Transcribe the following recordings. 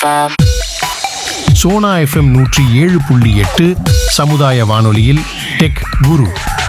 Sona FM நூற்றி ஏழு புள்ளி எட்டு சமுதாய வானொலியில் டெக் குரு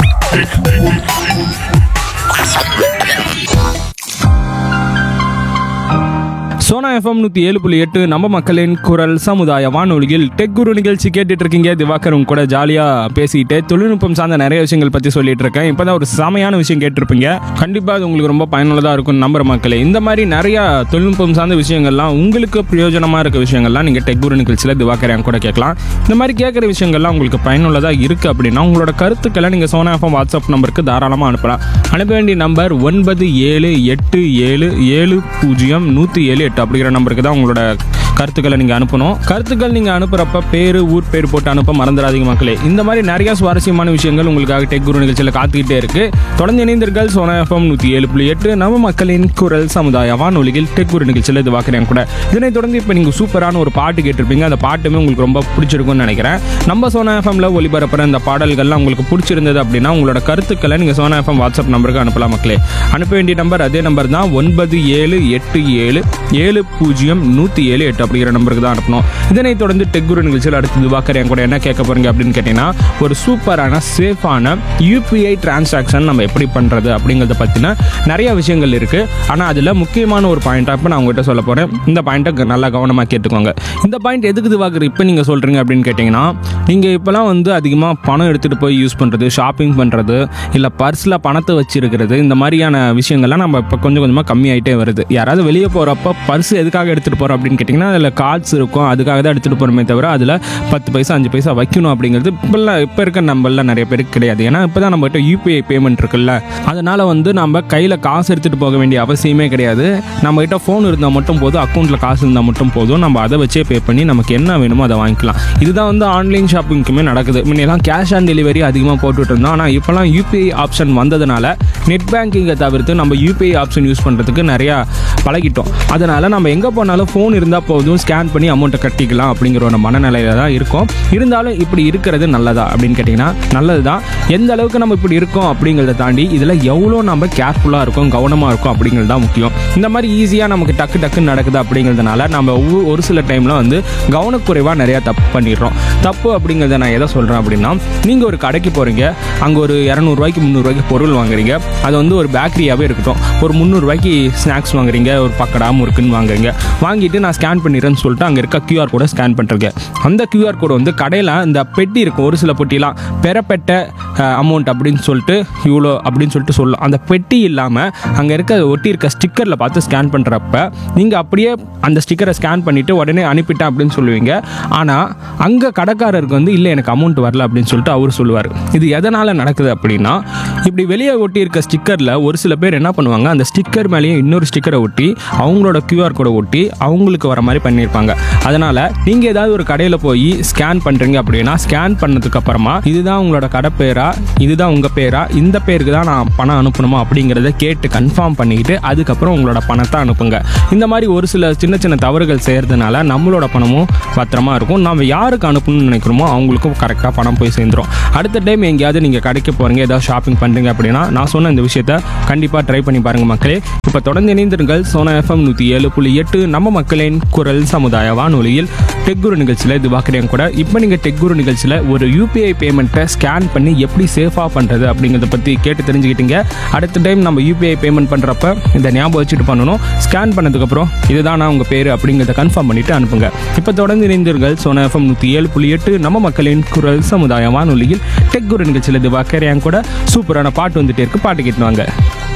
சோனா எஃப்எம் நூற்றி ஏழு புள்ளி எட்டு நம்ம மக்களின் குரல் சமுதாய வானொலியில் டெக் குரு நிகழ்ச்சி கேட்டுட்டு இருக்கீங்க திவாகர் உங்க கூட ஜாலியாக பேசிட்டு தொழில்நுட்பம் சார்ந்த நிறைய விஷயங்கள் பற்றி சொல்லிட்டு இருக்கேன் இப்போ தான் ஒரு செமையான விஷயம் கேட்டிருப்பீங்க கண்டிப்பாக அது உங்களுக்கு ரொம்ப பயனுள்ளதாக இருக்கும் நம்புற மக்களே இந்த மாதிரி நிறைய தொழில்நுட்பம் சார்ந்த விஷயங்கள்லாம் உங்களுக்கு பிரயோஜனமாக இருக்க விஷயங்கள்லாம் நீங்கள் டெக் குரு நிகழ்ச்சியில் திவாகர் என் கூட கேட்கலாம் இந்த மாதிரி கேட்குற விஷயங்கள்லாம் உங்களுக்கு பயனுள்ளதாக இருக்குது அப்படின்னா உங்களோட கருத்துக்களை நீங்கள் சோனா எஃப்எம் வாட்ஸ்அப் நம்பருக்கு தாராளமாக அனுப்பலாம் அனுப்ப வேண்டிய நம்பர் ஒன்பது ஏழு எட்டு ஏழு ஏழு பூஜ்ஜியம் நூற்றி ஏழு எட்டு அப்படிங்கிற நம்பருக்கு தான் உங்களோட கருத்துக்களை நீங்கள் அனுப்பணும் கருத்துக்கள் நீங்கள் அனுப்புகிறப்ப பேர் ஊர் பேர் போட்டு அனுப்ப மறந்துடாதீங்க மக்களே இந்த மாதிரி நிறைய சுவாரஸ்யமான விஷயங்கள் உங்களுக்காக டெக் குரு நிகழ்ச்சியில் காத்துக்கிட்டே இருக்கு தொடர்ந்து இணைந்தீர்கள் சோனா எஃப்எம் நூற்றி ஏழு புள்ளி எட்டு நம்ம மக்களின் குரல் சமுதாய வானொலியில் டெக் குரு நிகழ்ச்சியில் இது வாக்குறேன் கூட இதனைத் தொடர்ந்து இப்போ நீங்கள் சூப்பரான ஒரு பாட்டு கேட்டிருப்பீங்க அந்த பாட்டுமே உங்களுக்கு ரொம்ப பிடிச்சிருக்கும்னு நினைக்கிறேன் நம்ம சோனா எஃப்எம்ல ஒளிபரப்புற இந்த பாடல்கள்லாம் உங்களுக்கு பிடிச்சிருந்தது அப்படின்னா உங்களோட கருத்துக்களை நீங்கள் சோனா எஃப்எம் வாட்ஸ்அப் நம்பருக்கு அனுப்பலாம் மக்களே அனுப்ப வேண்டிய நம்பர் அதே நம்பர் தான் ஒன்பது ஏழு எட்டு ஏழு ஏழு பூஜ்ஜியம் நூற்றி ஏழு எட்டு அப்படிங்கிற நம்பருக்கு தான் அனுப்பணும் இதனைத் தொடர்ந்து டெக்குரு நிகழ்ச்சியில் அடுத்து வாக்கர் என் கூட என்ன கேட்க போறீங்க அப்படின்னு கேட்டிங்கன்னா ஒரு சூப்பரான சேஃபான யூபிஐ டிரான்சாக்ஷன் நம்ம எப்படி பண்ணுறது அப்படிங்கிறத பற்றின நிறைய விஷயங்கள் இருக்குது ஆனால் அதில் முக்கியமான ஒரு பாயிண்ட்டாக இப்போ நான் உங்ககிட்ட சொல்ல போகிறேன் இந்த பாயிண்ட்டை நல்லா கவனமாக கேட்டுக்கோங்க இந்த பாயிண்ட் எதுக்கு இதுவாக்குற இப்போ நீங்கள் சொல்கிறீங்க அப்படின்னு கேட்டிங்கன்னா நீங்கள் இப்போலாம் வந்து அதிகமாக பணம் எடுத்துகிட்டு போய் யூஸ் பண்ணுறது ஷாப்பிங் பண்ணுறது இல்லை பர்ஸில் பணத்தை வச்சிருக்கிறது இந்த மாதிரியான விஷயங்கள்லாம் நம்ம இப்போ கொஞ்சம் கொஞ்சமாக கம்மியாயிட்டே வருது யாராவது வெளியே போகிறப்ப பர்ஸ் எதுக்காக எடுத்துகிட்டு போகிறோம் அப்படின்னு கேட்டிங்கன்னா அதில் கார்ட்ஸ் இருக்கும் அதுக்காக தான் எடுத்துகிட்டு போகிறோமே தவிர அதில் பத்து பைசா அஞ்சு பைசா வைக்கணும் அப்படிங்கிறது இப்போல்லாம் இப்போ இருக்க நம்மள நிறைய பேருக்கு கிடையாது ஏன்னா இப்போ தான் நம்மகிட்ட யூபிஐ பேமெண்ட் இருக்குல்ல அதனால் வந்து நம்ம கையில் காசு எடுத்துகிட்டு போக வேண்டிய அவசியமே கிடையாது நம்மகிட்ட ஃபோன் இருந்தால் மட்டும் போதும் அக்கௌண்ட்டில் காசு இருந்தால் மட்டும் போதும் நம்ம அதை வச்சே பே பண்ணி நமக்கு என்ன வேணுமோ அதை வாங்கிக்கலாம் இதுதான் வந்து ஆன்லைன் ஷாப்பிங்க்குமே நடக்குது முன்னெல்லாம் கேஷ் ஆன் டெலிவரி அதிகமாக போட்டுட்டு இருந்தோம் ஆனால் இப்போலாம் யூபிஐ ஆப்ஷன் வந்ததுனால நெட் பேங்கிங்கை தவிர்த்து நம்ம யூபிஐ ஆப்ஷன் யூஸ் பண்ணுறதுக்கு நிறையா பழகிட்டோம் அதனால் நம்ம எங்கே போனாலும் ஃபோன் இருந்தால் போதும் ஸ்கேன் பண்ணி அமௌண்ட்டை கட்டிக்கலாம் அப்படிங்கிற ஒரு மனநிலையில தான் இருக்கோம் இருந்தாலும் இப்படி இருக்கிறது நல்லதா அப்படின்னு கேட்டிங்கன்னா நல்லது தான் எந்த அளவுக்கு நம்ம இப்படி இருக்கோம் அப்படிங்கிறத தாண்டி இதில் எவ்வளோ நம்ம கேர்ஃபுல்லாக இருக்கோம் கவனமாக இருக்கும் அப்படிங்கிறது தான் முக்கியம் இந்த மாதிரி ஈஸியாக நமக்கு டக்கு டக்குன்னு நடக்குது அப்படிங்கிறதுனால நம்ம ஒவ்வொரு- ஒரு சில டைமில் வந்து கவனக்குறைவாக நிறையா தப்பு பண்ணிடுறோம் தப்பு அப்படிங்கிறத நான் எதை சொல்கிறேன் அப்படின்னா நீங்கள் ஒரு கடைக்கு போகிறீங்க அங்கே ஒரு இரநூறுவாய்க்கு முந்நூறுவாய்க்கு பொருள் வாங்குறீங்க அது வந்து ஒரு பேக்கரியாகவே இருக்கட்டும் ஒரு முந்நூறுரூவாய்க்கு ஸ்நாக்ஸ் வாங்குறீங்க ஒரு பக்கடா முறுக்குன்னு வாங்குறீங்க வாங்கிட்டு நான் ஸ்கேன் பண்ணிடுறேன்னு சொல்லிட்டு அங்கே இருக்க கியூஆர் கோடை ஸ்கேன் பண்ணுறீங்க அந்த கியூஆர் கோடு வந்து கடையில் இந்த பெட்டி இருக்கும் ஒரு சில பெட்டிலாம் பெறப்பட்ட அமௌண்ட் அப்படின்னு சொல்லிட்டு இவ்வளோ அப்படின்னு சொல்லிட்டு சொல்லலாம் அந்த பெட்டி இல்லாமல் அங்கே இருக்க ஒட்டி இருக்க ஸ்டிக்கரில் பார்த்து ஸ்கேன் பண்ணுறப்ப நீங்கள் அப்படியே அந்த ஸ்டிக்கரை ஸ்கேன் பண்ணிவிட்டு உடனே அனுப்பிட்டேன் அப்படின்னு சொல்லுவீங்க ஆனால் அங்கே கடைக்காரருக்கு வந்து இல்லை எனக்கு அமௌண்ட் வரல அப்படின்னு சொல்லிட்டு அவர் சொல்லுவார் இது எதனால் நடக்குது அப்படின்னா இப்படி வெளியே ஒட்டி இருக்க ஸ்டிக்கரில் ஒரு சில பேர் என்ன பண்ணுவாங்க அந்த ஸ்டிக்கர் மேலேயும் இன்னொரு ஸ்டிக்கரை ஒட்டி அவங்களோட கியூஆர் கோடை ஒட்டி அவங்களுக்கு வர மாதிரி பண்ணியிருப்பாங்க அதனால் நீங்கள் ஏதாவது ஒரு கடையில் போய் ஸ்கேன் பண்ணுறீங்க அப்படின்னா ஸ்கேன் பண்ணதுக்கு அப்புறமா இதுதான் உங்களோட கடை பேரா இதுதான் உங்கள் பேரா இந்த பேருக்கு தான் நான் பணம் அனுப்பணுமா அப்படிங்கிறத கேட்டு கன்ஃபார்ம் பண்ணிக்கிட்டு அதுக்கப்புறம் உங்களோட பணத்தை அனுப்புங்க இந்த மாதிரி ஒரு சில சின்ன சின்ன தவறுகள் செய்கிறதுனால நம்மளோட பணமும் பத்திரமா இருக்கும் நம்ம யாருக்கு அனுப்பணும்னு நினைக்கிறோமோ அவங்களுக்கும் கரெக்டாக பணம் போய் சேர்ந்துரும் அடுத்த டைம் எங்கேயாவது நீங்கள் கடைக்கு போகிறீங்க ஏதாவது ஷாப்பிங் பண்ணுறீங்க அப்படின்னா நான் சொன்ன இந்த விஷயத்த கண்டிப்பாக ட்ரை பண்ணி பாருங்க மக்களே இப்போ தொடர்ந்து இணைந்திருங்கள் சோனா எஃப்எம் நூற்றி ஏழு புள்ளி எட்டு நம்ம மக்களின் குரல் சமுதாய வானொலியில் டெக்குரு நிகழ்ச்சியில் இது வாக்குறேன் கூட இப்போ நீங்கள் டெக்குரு நிகழ்ச்சியில் ஒரு யூபிஐ பேமெண்ட்டை ஸ்கேன் பண்ணி எப்படி சேஃபாக பண்ணுறது அப்படிங்கிறத பற்றி கேட்டு தெரிஞ்சுக்கிட்டீங்க அடுத்த டைம் நம்ம யூபிஐ பேமெண்ட் பண்ணுறப்ப இந்த ஞாபகம் வச்சுட்டு பண்ணணும் ஸ்கேன் பண்ணதுக்கப்புறம் இதுதான் நான் உங்கள் பேர் அப்படிங்கிறத கன்ஃபார்ம் பண்ணிட்டு அனுப்புங்க இப்போ தொடர்ந்து இணைந்தீர்கள் சோனா எஃப்எம் நூற்றி ஏழு புள்ளி எட்டு நம்ம மக்களின் குரல் சமுதாய வானொலியில் டெக்குரு நிகழ்ச்சியில் இது வாக்குறேன் கூட சூப்பரான பாட்டு வந்துட்டே இருக்கு பாட்டு கேட்டுவாங்க